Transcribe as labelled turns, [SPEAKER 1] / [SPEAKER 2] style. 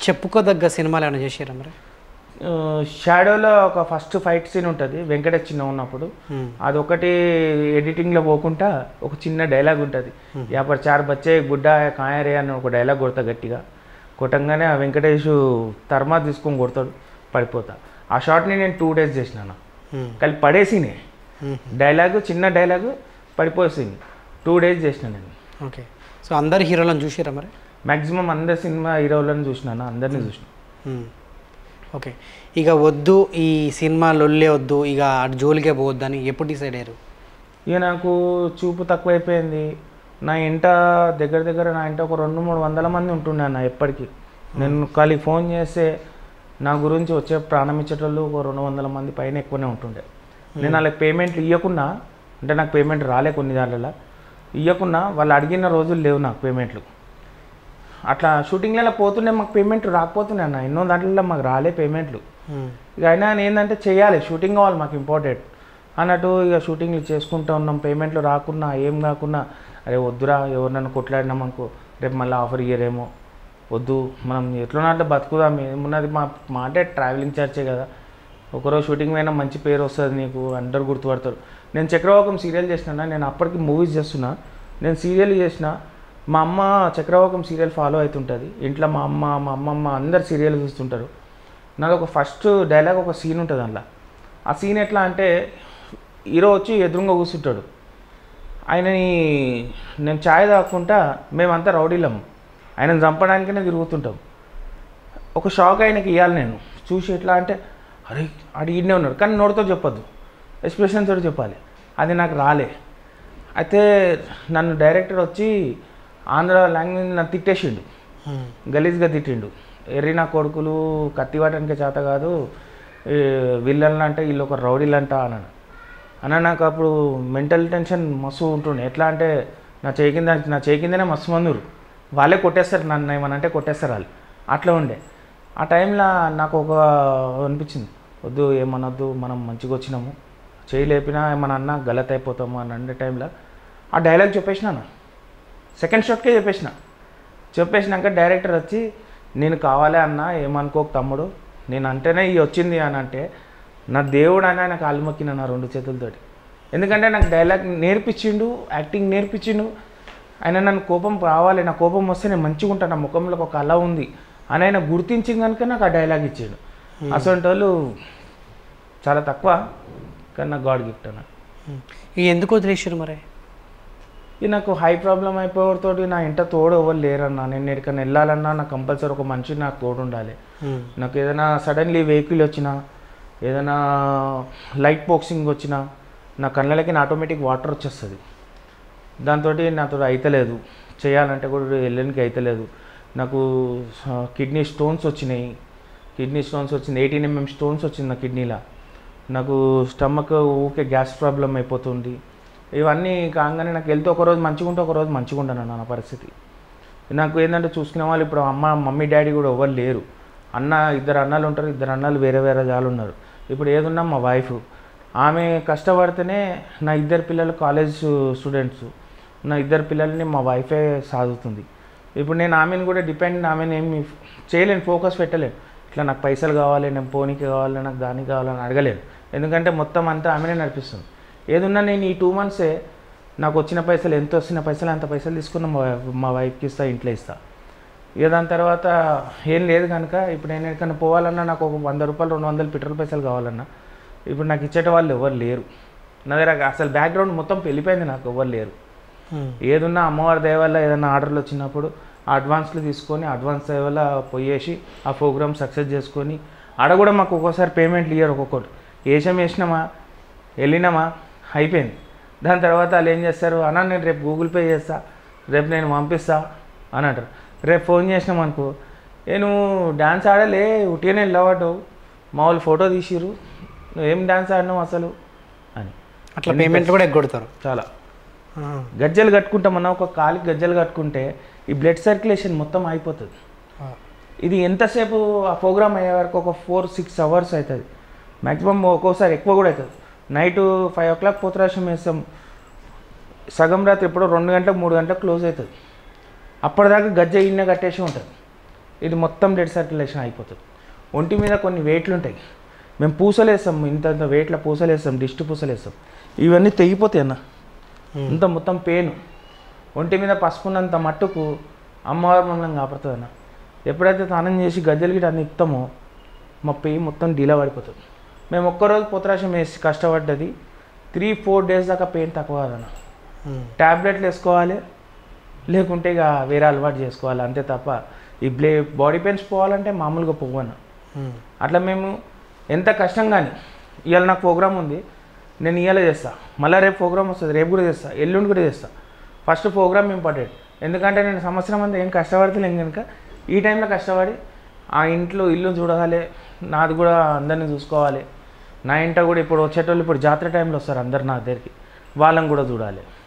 [SPEAKER 1] చెప్పుకోదగ్గ సినిమాలు ఏమైనా చేసారా మరి
[SPEAKER 2] షాడోలో ఒక ఫస్ట్ ఫైట్ సీన్ ఉంటుంది వెంకటేష్ చిన్న ఉన్నప్పుడు
[SPEAKER 1] మ్మ్.
[SPEAKER 2] అదొకటి ఎడిటింగ్లో పోకుండా ఒక చిన్న డైలాగ్ ఉంటుంది యాపర్ చార్ బచ్చే గుడ్డ కాయరే అని ఒక డైలాగ్ కొడతా గట్టిగా కొట్టంగానే ఆ వెంకటేష్ తర్మా తీసుకొని కొడతాడు పడిపోతా ఆ షాట్ని నేను టూ డేస్ చేసినాను
[SPEAKER 1] మ్మ్.
[SPEAKER 2] కలిపి పడేసినే
[SPEAKER 1] మ్మ్.
[SPEAKER 2] డైలాగు చిన్న డైలాగు పడిపోసింది టూ డేస్ చేసిన నేను
[SPEAKER 1] ఓకే సో అందరు హీరోలను చూసారా మరి
[SPEAKER 2] మ్యాక్సిమం అందరి సినిమా హీరోలను చూసినాను అందరినీ చూసిన
[SPEAKER 1] మ్మ్. ఓకే ఇక వద్దు ఈ సినిమా లొల్లే వద్దు ఇక అటు జోలికే పోవద్దు అని ఎప్పుడు డిసైడ్ అయ్యారు
[SPEAKER 2] ఇక నాకు చూపు తక్కువైపోయింది నా ఇంట దగ్గర దగ్గర నా ఇంట ఒక రెండు మూడు వందల మంది ఉంటుండే అన్న ఎప్పటికీ నేను ఖాళీ ఫోన్ చేస్తే నా గురించి వచ్చే ప్రాణం ఇచ్చేటోళ్ళు ఒక రెండు వందల మంది పైన ఎక్కువనే ఉంటుండే నేను వాళ్ళకి పేమెంట్లు ఇవ్వకున్నా అంటే నాకు పేమెంట్ రాలే కొన్ని దాంట్లో ఇవ్వకున్నా వాళ్ళు అడిగిన రోజులు లేవు నాకు పేమెంట్లు అట్లా షూటింగ్లలో పోతుండే మాకు పేమెంట్ రాకపోతుండే అన్న ఎన్నో దాంట్లో మాకు రాలే పేమెంట్లు
[SPEAKER 1] మ్మ్.
[SPEAKER 2] ఇక అయినా ఏంటంటే చేయాలి షూటింగ్ కావాలి మాకు ఇంపార్టెంట్ అన్నట్టు ఇక షూటింగ్లు చేసుకుంటూ ఉన్నాం పేమెంట్లు రాకున్నా ఏం కాకున్నా అరే వద్దురా ఎవరినైనా కొట్లాడినాం అనుకో రేపు మళ్ళీ ఆఫర్ ఇయ్యరేమో వద్దు మనం ఎట్లా అట్లా బతుకుదాం ఏమున్నది మా మా అంటే ట్రావెలింగ్ చర్చే కదా ఒకరోజు షూటింగ్ పోయినా మంచి పేరు వస్తుంది నీకు అందరు గుర్తుపడతారు నేను చక్రవాకం సీరియల్ చేసిన నేను అప్పటికి మూవీస్ చేస్తున్నా నేను సీరియల్ చేసిన మా అమ్మ చక్రవాకం సీరియల్ ఫాలో అవుతుంటుంది ఇంట్లో మా అమ్మ మా అమ్మమ్మ అందరు సీరియల్ చూస్తుంటారు నాది ఒక ఫస్ట్ డైలాగ్ ఒక సీన్ ఉంటుంది అందులో ఆ సీన్ ఎట్లా అంటే హీరో వచ్చి ఎదురుగా కూర్చుంటాడు ఆయనని నేను ఛాయ్ తాక్కుంటా మేమంతా రౌడీలం ఆయనను చంపడానికనే తిరుగుతుంటాం ఒక షాక్ ఆయనకి ఇవ్వాలి నేను చూసి ఎట్లా అంటే అరే అడిగినే ఉన్నాడు కానీ నోటితో చెప్పొద్దు ఎక్స్ప్రెషన్ తోటి చెప్పాలి అది నాకు రాలే అయితే నన్ను డైరెక్టర్ వచ్చి ఆంధ్ర లాంగ్వేజ్ నన్ను తిట్టేసిండు
[SPEAKER 1] మ్మ్.
[SPEAKER 2] గలీజ్గా తిట్టిండు ఎర్రి నా కొడుకులు కత్తి పట్టడానికి చేత కాదు ఈ విల్లన్లు అంటే వీళ్ళు ఒక రౌడీలు అంట అన్నాను అన్న నాకు అప్పుడు మెంటల్ టెన్షన్ మస్తు ఉంటుండే ఎట్లా అంటే నా చేయి కింద నా చేయి కిందనే మస్తు మందురు వాళ్ళే కొట్టేస్తారు నన్ను ఏమన్నా అంటే కొట్టేస్తారు వాళ్ళు అట్లా ఉండే ఆ టైంలో నాకు ఒక అనిపించింది వద్దు ఏమనొద్దు మనం మంచిగా వచ్చినాము చేయి లేపినా ఏమన్నా అన్నా గలత్ అయిపోతాము అని అనే టైంలో ఆ డైలాగ్ చెప్పేసినాను సెకండ్ షాట్కే చెప్పేసిన చెప్పేసినాక డైరెక్టర్ వచ్చి నేను కావాలే అన్న ఏమనుకోక తమ్ముడు నేను అంటేనే ఈ వచ్చింది అని అంటే నా దేవుడు అని ఆయన కాలు మొక్కిన నా రెండు చేతులతోటి ఎందుకంటే నాకు డైలాగ్ నేర్పించిండు యాక్టింగ్ నేర్పించిండు ఆయన నన్ను కోపం రావాలి నా కోపం వస్తే నేను మంచిగా ఉంటాను నా ముఖంలో ఒక కళ ఉంది అని ఆయన గుర్తించి కనుక నాకు ఆ డైలాగ్ ఇచ్చాడు అసలు వాళ్ళు చాలా తక్కువ కానీ నాకు గాడ్ గిఫ్ట్ అన్న
[SPEAKER 1] మ్మ్. ఇక ఎందుకు వదిలేసారు మరి
[SPEAKER 2] ఇది నాకు హై ప్రాబ్లం అయిపోవడంతో నా ఇంట తోడు ఎవరు లేరన్నా నేను ఎక్కడికైనా వెళ్ళాలన్నా నాకు కంపల్సరీ ఒక మనిషి నాకు తోడు ఉండాలి
[SPEAKER 1] మ్మ్.
[SPEAKER 2] నాకు ఏదైనా సడన్లీ వెహికల్ వచ్చినా ఏదైనా లైట్ బాక్సింగ్ వచ్చినా నా కళ్ళకి ఆటోమేటిక్ వాటర్ వచ్చేస్తుంది దాంతో నాతో అయితలేదు చేయాలంటే కూడా వెళ్ళడానికి అయితలేదు నాకు కిడ్నీ స్టోన్స్ వచ్చినాయి కిడ్నీ స్టోన్స్ వచ్చింది ఎయిటీన్ ఎంఎం స్టోన్స్ వచ్చింది నా కిడ్నీలో నాకు స్టమక్ ఊకే గ్యాస్ ప్రాబ్లం అయిపోతుంది ఇవన్నీ కాగానే నాకు వెళ్తే ఒకరోజు మంచిగా ఉంటే ఒకరోజు మంచిగా ఉంటాను నా పరిస్థితి నాకు ఏంటంటే చూసుకునే వాళ్ళు ఇప్పుడు అమ్మ మమ్మీ డాడీ కూడా ఎవరు లేరు అన్న ఇద్దరు అన్నలు ఉంటారు ఇద్దరు అన్నలు వేరే వేరే జాలు ఉన్నారు ఇప్పుడు ఏదున్నా మా వైఫ్ ఆమె కష్టపడితేనే నా ఇద్దరు పిల్లలు కాలేజ్ స్టూడెంట్స్ నా ఇద్దరు పిల్లల్ని మా వైఫే సాదుతుంది ఇప్పుడు నేను ఆమెను కూడా డిపెండ్ ఆమెను ఏమి చేయలేను ఫోకస్ పెట్టలేను ఇట్లా నాకు పైసలు కావాలి నేను పోనీకి కావాలి నాకు దానికి కావాలని అడగలేను ఎందుకంటే మొత్తం అంతా ఆమెనే నడిపిస్తుంది ఏదున్నా నేను ఈ టూ మంత్సే నాకు వచ్చిన పైసలు ఎంత వచ్చిన పైసలు అంత పైసలు తీసుకున్న మా వైఫ్- మా వైఫ్కి ఇస్తా ఇంట్లో ఇస్తా ఇక దాని తర్వాత ఏం లేదు కనుక ఇప్పుడు నేను ఎక్కడికైనా పోవాలన్నా నాకు ఒక వంద రూపాయలు రెండు వందలు పెట్రోల్ పైసలు కావాలన్నా ఇప్పుడు నాకు ఇచ్చేట వాళ్ళు ఎవరు లేరు నా దగ్గర అసలు బ్యాక్గ్రౌండ్ మొత్తం వెళ్ళిపోయింది నాకు ఎవరు లేరు
[SPEAKER 1] మ్మ్.
[SPEAKER 2] ఏదున్నా అమ్మవారి దయ వల్ల ఏదైనా ఆర్డర్లు వచ్చినప్పుడు ఆ అడ్వాన్స్లు తీసుకొని అడ్వాన్స్ దయ వల్ల పోయేసి ఆ ప్రోగ్రామ్ సక్సెస్ చేసుకొని ఆడ కూడా మాకు ఒక్కోసారి పేమెంట్లు ఇయ్యరు ఒక్కొక్కటి వేషం వేసినామా వెళ్ళినామా అయిపోయింది దాని తర్వాత వాళ్ళు ఏం చేస్తారు అన్న నేను రేపు గూగుల్ పే చేస్తా రేపు నేను పంపిస్తా అని అంటారు రేపు ఫోన్ చేసినాం అనుకో ఏ నువ్వు డ్యాన్స్ ఆడలే ఉట్టిగానే వెళ్ళవాటవు మా వాళ్ళు ఫోటో తీసిరు నువ్వు ఏం డ్యాన్స్ ఆడినావు అసలు అని
[SPEAKER 1] అట్లా పేమెంట్ కూడా ఎగ్గొడతారు
[SPEAKER 2] చాలా
[SPEAKER 1] ఆ.
[SPEAKER 2] గజ్జలు కట్టుకుంటామన్నా ఒక కాలికి గజ్జలు కట్టుకుంటే ఈ బ్లడ్ సర్క్యులేషన్ మొత్తం అయిపోతుంది
[SPEAKER 1] ఆ.
[SPEAKER 2] ఇది ఎంతసేపు ఆ ప్రోగ్రామ్ అయ్యే వరకు ఒక ఫోర్ సిక్స్ అవర్స్ అవుతుంది మ్యాక్సిమం ఒక్కోసారి ఎక్కువ కూడా అవుతుంది నైట్ ఫైవ్ ఓ క్లాక్ పోతరాశం వేస్తాం సగం రాత్రి ఎప్పుడో రెండు గంటలకు మూడు గంటలకు క్లోజ్ అవుతుంది అప్పటిదాకా గజ్జ ఇన్న కట్టేసి ఉంటుంది ఇది మొత్తం బ్లడ్ సర్క్యులేషన్ అయిపోతుంది ఒంటి మీద కొన్ని వెయిట్లు ఉంటాయి మేము పూసలు వేస్తాం ఇంత ఇంత వెయిట్ల పూసలు వేస్తాం దిష్టి పూసలు వేస్తాం ఇవన్నీ తెగిపోతాయి అన్న ఇంత మొత్తం పెయిన్ ఒంటి మీద పసుపున్నంత మట్టుకు అమ్మవారు మమ్మల్ని కాపాడుతుంది అన్న ఎప్పుడైతే స్నానం చేసి గద్దెలు గిట్ట అన్ని ఇస్తామో మా పెయిన్ మొత్తం డీలా పడిపోతుంది మేము ఒక్కరోజు పోతరాశం వేసి కష్టపడ్డది త్రీ ఫోర్ డేస్ దాకా పెయిన్ తక్కువ కాదన్న
[SPEAKER 1] ఉమ్.
[SPEAKER 2] ట్యాబ్లెట్లు వేసుకోవాలి లేకుంటే ఇక వేరే అలవాటు చేసుకోవాలి అంతే తప్ప ఈ బ్లే బాడీ పెయిన్స్ పోవాలంటే మామూలుగా పోవను
[SPEAKER 1] ఉమ్.
[SPEAKER 2] అట్లా మేము ఎంత కష్టం కానీ ఇవాళ నాకు ప్రోగ్రామ్ ఉంది నేను ఇవాళ చేస్తా మళ్ళీ రేపు ప్రోగ్రామ్ వస్తుంది రేపు కూడా చేస్తా ఎల్లుండి కూడా చేస్తా ఫస్ట్ ప్రోగ్రామ్ ఇంపార్టెంట్ ఎందుకంటే నేను సంవత్సరం అంతా ఏం కష్టపడతలేం కనుక ఈ టైంలో కష్టపడి ఆ ఇంట్లో ఇల్లు చూడాలి నాది కూడా అందరిని చూసుకోవాలి నా ఇంట కూడా ఇప్పుడు వచ్చేటోళ్ళు ఇప్పుడు జాతర టైంలో వస్తారు అందరు నా దగ్గరికి వాళ్ళని కూడా చూడాలి